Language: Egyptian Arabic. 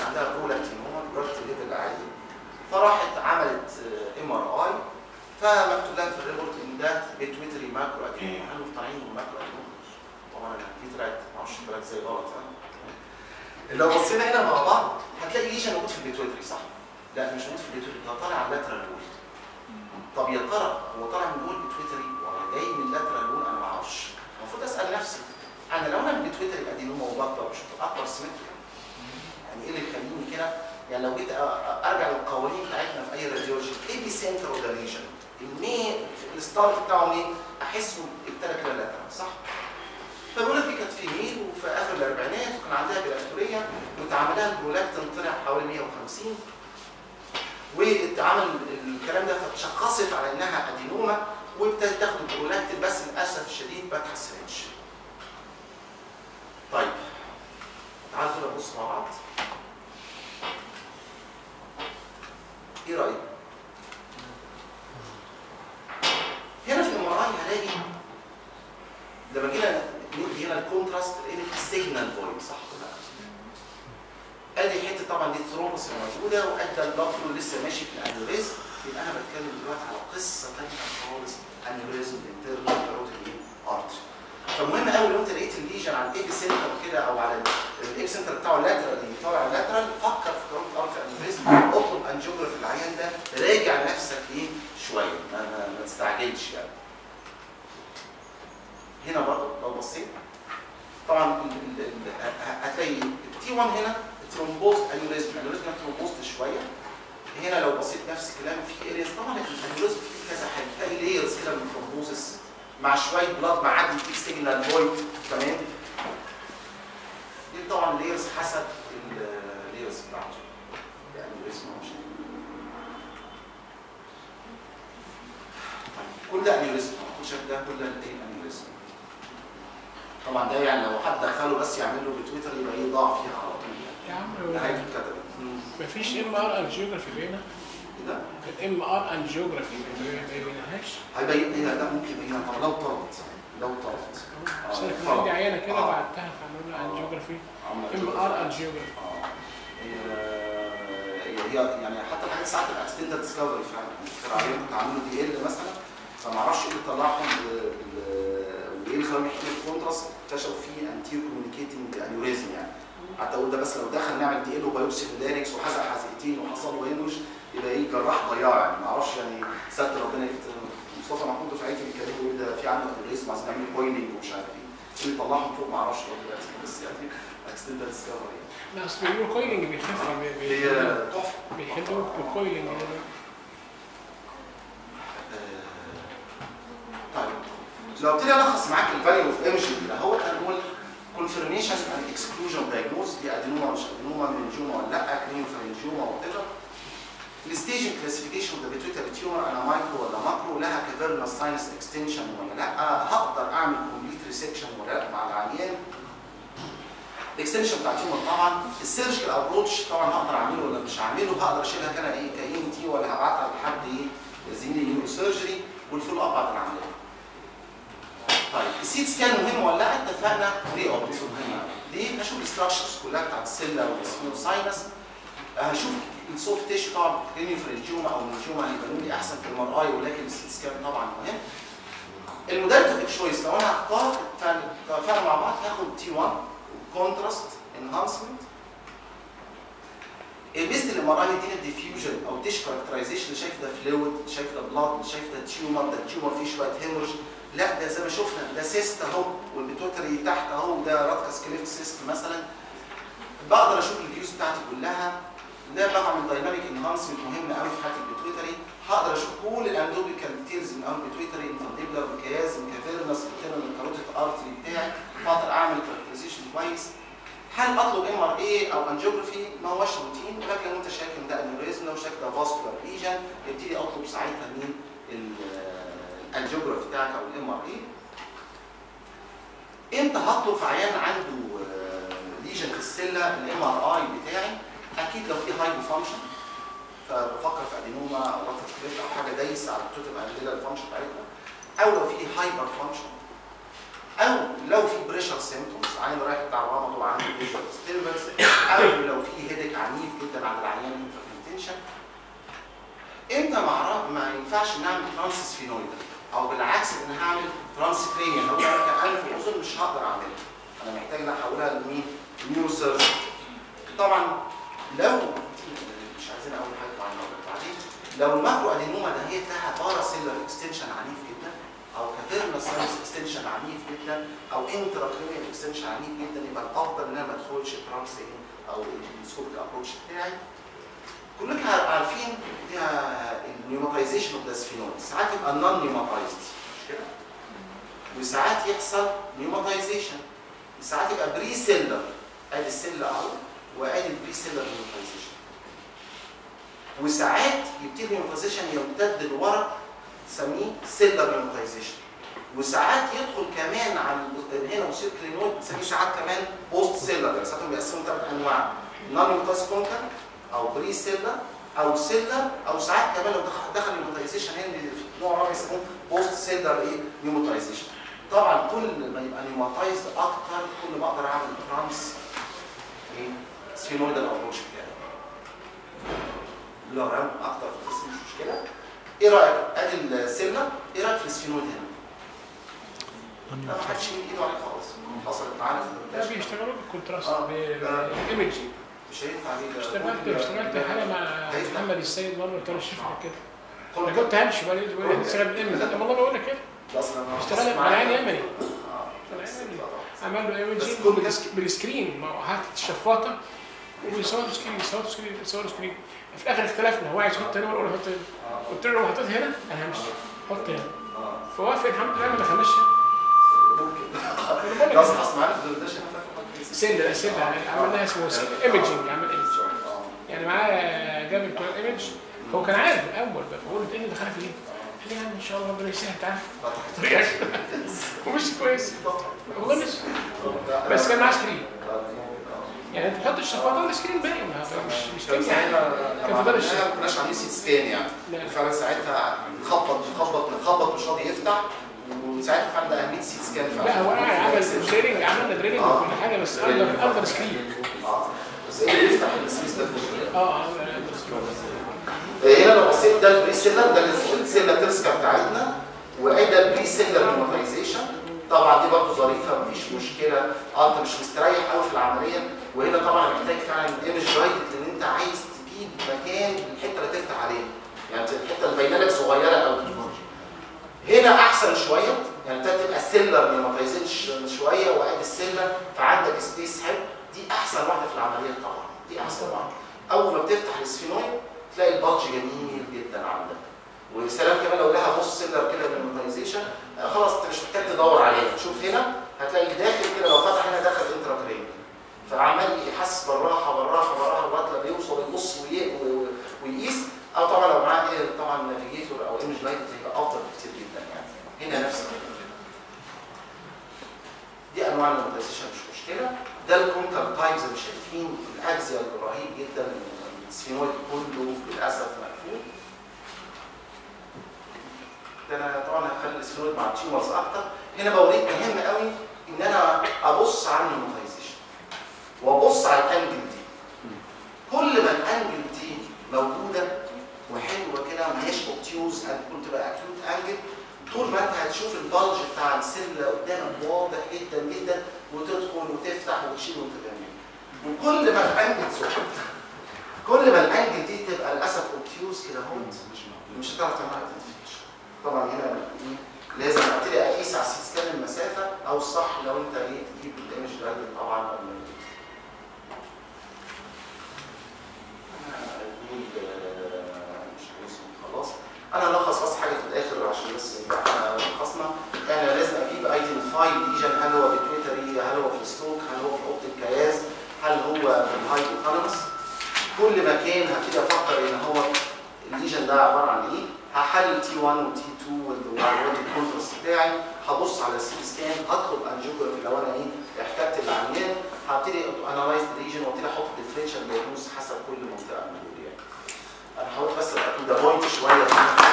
عندها برولاكتينوما برولاكتين ليفل عالي فراحت عملت ام ار اي فمكتوب لها في الريبورت ان ده بيتويتري ماكرو ادينوما قالوا طالعين من ماكرو ادينوما طبعا انا دي طلعت معرفش طلعت ازاي غلط يعني لو بصينا هنا مع بعض هتلاقي ليشن موجود في البيتويتري صح؟ لا مش موجود في البيتويتري ده طالع على اللاترال وول طب يا ترى هو طالع من جوه البيتويتري ولا جاي من اللاترال وول انا ما اعرفش المفروض اسال نفسي انا لو انا البيتويتري ادينوما وبكبر مش هتبقى اكبر سيمتري يعني ايه اللي يخليني كده يعني لو جيت أ- أ- ارجع للقوانين بتاعتنا في اي راديولوجي ايه بي سنتر اوف ذا ليجن المين الستارت بتاعه مين؟ احسه ابتدى كده لاترال صح؟ فالولد دي كانت في ميل وفي اخر الاربعينات وكان عندها بلاكتوريا واتعمل لها البرولاكتين طلع حوالي 150 واتعمل الكلام ده فتشخصت على انها ادينوما وابتدت تاخد البرولاكتين بس للاسف الشديد ما اتحسنتش. طيب تعالوا كده نبص مع بعض. ايه رايك؟ هنا في الام ار اي هلاقي لما جينا ندي هنا الكونتراست لقينا في سيجنال فويد صح ولا لا؟ ادي حته طبعا دي الثرومبس اللي موجوده وادى البلاد فلو لسه ماشي في الانيوريزم يبقى انا بتكلم دلوقتي على قصه ثانيه خالص انيوريزم انترنال كاروتيد ارتري فمهم قوي لو انت لقيت الليجن على الايبي سنتر كده او على الايبي سنتر بتاعه اللاترال اللي طالع اللاترال فكر في كاروتيد ارتري انيوريزم اطلب انجيوجرافي العيان ده راجع نفسك ايه شويه ما, ما, ما تستعجلش يعني هنا برضه لو بصيت طبعا ال- ال- ال- ه- هتلاقي التي 1 هنا ترومبوست انيوريزم الانيوريزم ترومبوست شويه هنا لو بصيت نفس الكلام في ارياز طبعا الانيوريزم فيه كذا حاجه تلاقي لايرز كده من الثرومبوزس مع شويه بلاد معدي في سيجنال فويد تمام دي طبعا لايرز حسب اللايرز بتاعته الانيوريزم مش كل ده انيوريزم كل شكل ده كل ده ايه انيوريزم طبعا ده يعني لو حد دخله بس يعمل له بتويتر يبقى ايه ضاع فيها على طول يا يعني عم نهايته اتكتبت مفيش ام ار انجيوجرافي بينا ايه ده؟ الام ار انجيوجرافي ما بينهاش هيبين ايه ده ممكن يبين طب لو طلبت لو طلبت بس انا كان طبعا. عندي عينه كده آه. بعتها فعملوا لها انجيوجرافي عمل ام كده. ار انجيوجرافي اه هي هي يعني حتى الحاجات ساعات الاكسيدنتال ديسكفري فعلا كانوا عليهم كنت عاملين دي ال مثلا فما اعرفش ايه اللي طلعهم بال- بال- وايه اللي خلاهم يحكي الكونتراست اكتشفوا فيه انتير كوميونيكيتنج انيوريزم يعني حتى اقول ده بس لو دخل نعمل دي ال وبيوبسي هيداريكس وحزق حزقتين وحصل له هيموج يبقى ايه جراح ضياع يعني ما اعرفش يعني ستر ربنا يكتب مصطفى محمود دفعتي بيتكلموا يقول ده في عنده انيوريزم عايزين نعمل بويلنج ومش عارف ايه ايه اللي طلعهم فوق ما اعرفش لغايه دلوقتي بس يعني اكسيدنتال ديسكفري لا اصل بيقولوا كويلنج بيخف بي- هي بي- تحفه بيحلوا بالكويلنج يعني. طيب لو ابتدي الخص معاك الفاليو اوف ايمجنج كده هو هنقول كونفirmation اند اكسكلوجن دايجنوز دي ادينوما مش ادينوما منجوما ولا لا كلينيوفرنجوما وات ايفر الستيج كلاسيفيكيشن اوف ذا بيتويتري تيومر انا مايكرو ولا ماكرو لها كافيرنس ساينس اكستنشن ولا لا هقدر اعمل كومبليت ريسكشن ولا لا مع العيان الاكستنشن بتاع التيومر طبعا السيرجيكال ابروتش طبعا هقدر اعمله ولا مش هعمله هقدر اشيلها كان ايه كاين تي ولا هبعتها لحد ايه زميلي نيورو سيرجري والفول اب بعد العمليه طيب السيت سكان مهم ولا لا اتفقنا ليه اوبريشن مهم ليه هشوف الاستراكشرز كلها بتاعت السيلا والساينس هشوف السوفت تيشو طبعا كلينيو فرنجيوما او منجيوما هيبانوا لي احسن في الام ار اي ولكن السيت سكان طبعا مهم الموداليتي تشويس لو انا هختار فعلا مع بعض هاخد تي 1 كونتراست انهانسمنت البيست الام ار اي يديني الديفيوجن او تيش كاركترايزيشن شايف ده فلويد شايف ده بلاد شايف ده تيومر ده التيومر فيه شويه هيمورج لا ده زي ما شفنا ده سيست اهو والبيتوتري تحت اهو ده راتكاس كليفت سيست مثلا بقدر اشوف الفيوز بتاعتي كلها ده بعمل دايناميك انهانسمنت مهم قوي في حاله البيتوتري هقدر اشوف كل الاندوبيكال ديتيلز من اول البيتوتري انفانديبلر ميكايازم كافيرنس بتاعنا الكاروتيد ارتري بتاعي فاقدر اعمل كاركترايزيشن كويس هل اطلب ام ار اي او انجيوجرافي ما هوش روتين ولكن لو انت شاك ان ده انيوريزم لو شاك ده فاسكولار ليجن يبتدي اطلب ساعتها مين الانجيوجرافي بتاعك او الام ار اي امتى هطلب في عيان عنده ليجن في السله الام ار اي بتاعي اكيد لو في هايبو فانكشن فبفكر في ادينوما او رفض كليف او حاجه دايسه على التوتال انديلا الفانكشن بتاعتنا او لو في هايبر فانكشن او لو في بريشر سيمتومز عين رايح بتاع الرمض وعنده بريشر ستيربنس او لو في هيدك عنيف ينفعش نعمل ترانس سفينويدال او بالعكس ان هعمل ترانس كرينيال لو انا كان في الاذن مش هقدر اعملها انا محتاج ان احولها لمين؟ نيو سيرجن طبعا لو مش عايزين اقول حاجه مع الموضوع بعدين لو الماكرو ادينوما ده هي لها بارا سيلر اكستنشن عنيف جدا او كاترنا ساينس اكستنشن عنيف جدا او انترا كرينيال اكستنشن عنيف جدا يبقى الافضل ان انا ما ادخلش ترانس او السكوب ابروتش بتاعي كلكم عارفين النيوماتيزيشن اوف ذا سفينول ساعات يبقى نون نيوماتايزد مش كده؟ وساعات يحصل نيوماتيزيشن ساعات يبقى بري سيلر ادي السيل اهو وادي البري سيلر نيوماتيزيشن وساعات يبتدي النيوماتيزيشن يمتد لورا نسميه سيلر نيوماتيزيشن وساعات يدخل كمان على هنا مصير كلينويد نسميه ساعات كمان بوست سيلر يعني ساعات بيقسموا ثلاث انواع نون نيوماتيز كونكر او بري سيلر او سيلر او ساعات كمان لو دخل دخل نيوماتيزيشن هنا في نوع رابع يسموه بوست سيلر ايه نيوماتيزيشن طبعا كل ما يبقى نيوماتايزد اكتر كل ما اقدر اعمل ترانس ايه سفينويدال ابروش بتاعي لو رام اكتر في الجسم مش مشكله ايه رايك ادي السيلر ايه رايك في السفينويد هنا لا ما حدش يمد ايده عليه خالص حصلت معانا في ده المونتاج بيشتغلوا بالكونتراست آه. بالايمج مش هينفع عليه اشتغلت اشتغلت حاجه مع هيفتح. محمد السيد مره قلت له الشيف كده كل انا كنت همشي بقى لقيته بيقول لي اشتغل بالايمج طب والله بقول لك كده اصلا أنا اشتغل حصلت مع العين معايا. يمني آه. العين يمني بس عمل له ايمجنج كل ده- بالسكرين ما هو هات الشفاطه ويصور سكرين يصور سكرين يصور سكرين في الاخر اختلفنا هو عايز يحط هنا وانا اقول له حط هنا آه. قلت له لو حطيت هنا انا همشي حط هنا آه. فوافق الحمد لله ما دخلناش هنا ممكن انا بقول ده اصلا لك حصل معانا في الدردشه سله سله عملناها اسمه ايمجنج عمل ايمج اه يعني معاه جاب بتوع الايمج هو كان عارف الاول بقى بقول له ايه اللي دخلها في ايه؟ قال لي يا عم ان شاء الله ربنا يسهل انت عارف طريقك ومش كويس والله مش بس كان معاه سكرين يعني انت تحط الشفاطه والسكرين باين ما هو مش مش كان كده يعني ساعتها كان في دار الشيخ. ما كناش عاملين سيت سكان يعني لا. فعلا ساعتها نخبط نخبط نخبط مش راضي يفتح وساعتها فعلا ده اهميه سيت سكان فعلا لا هو قاعد عمل دريلنج عملنا دريلنج آه. وكل حاجه بس اندر اندر سكرين اه بس ايه اللي يفتح السبيس ده كله اه عمل under screen. هنا لو بصيت ده البري سيلر ده السيلر ترسكا بتاعتنا وادي البري سيلر نيوماتيزيشن طبعا دي برضه ظريفه مفيش مشكله اه انت مش مستريح قوي في العمليه وهنا طبعا محتاج فعلا ايمج جايد لان انت عايز تجيب مكان الحته اللي تفتح عليها يعني الحته اللي باينه لك صغيره قوي هنا احسن شويه يعني انت تبقى سيلر نيوماتيزيشن شويه وادي السيلر فعندك سبيس حلو دي احسن واحده في العمليه طبعا دي احسن واحده اول ما بتفتح السفينويد تلاقي البادج جميل جدا عندك وسلام كمان لو لها بص سيلر كده بالمونتايزيشن خلاص انت مش محتاج تدور عليها شوف هنا هتلاقي داخل كده لو فتح هنا دخل انتراكرين فعمال يحس بالراحه بالراحه بالراحه لغايه لما يوصل يبص وي- و- ويقيس او طبعا لو معاه ايه طبعا نافيجيتور او ايمج لايت هيبقى افضل بكتير جدا يعني هنا نفس الفكره دي انواع المونتايزيشن مش مشكله ده الكونتر تايب زي ما شايفين الاكزيال رهيب جدا السفينويد كله للاسف مقفول ده انا طبعا هخلي السفينويد مع التيومرز اكتر هنا بوريك مهم قوي ان انا ابص على المونتايزيشن وابص على الانجل دي كل ما الانجل دي موجوده وحلوه كده ما هياش اوبتيوز كنت بقى اكيوت انجل طول ما انت هتشوف البلج بتاع السله قدامك واضح جدا جدا وتدخل وتفتح وتشيل وانت تعمل وكل ما الانجل سخن كل ما الانجل دي تبقى للاسف اوبتيوز كده اهو مش هتعرف تعملها ايدنتيفيكيشن طبعا هنا إيه؟ لازم ابتدي اقيس على السي سكان المسافه او الصح لو انت ايه تجيب الايمج جرايدر طبعا قبل ما تجيب. أنا أقول، آه، مش عايزهم خلاص انا هلخص بس حاجه في الاخر عشان بس يبقى احنا لخصنا يعني أنا لازم اجيب ايدنتيفاي ليجن هل هو بيتويتري هل هو في الستوك هل هو في اوضه الكياس هل هو في الهايبوثالاموس كل مكان هبتدي افكر ان هو الليجن ده عباره عن ايه هحلل تي 1 وتي 2 والواد الكونتراست بتاعي هبص على السي سكان هطلب انجيوجرافي لو انا ايه احتجت العيان هبتدي انالايز الليجن وابتدي احط ديفرنشال دايجنوز حسب كل منطقه من دول يعني انا حاولت بس ابقى تو ذا بوينت شويه في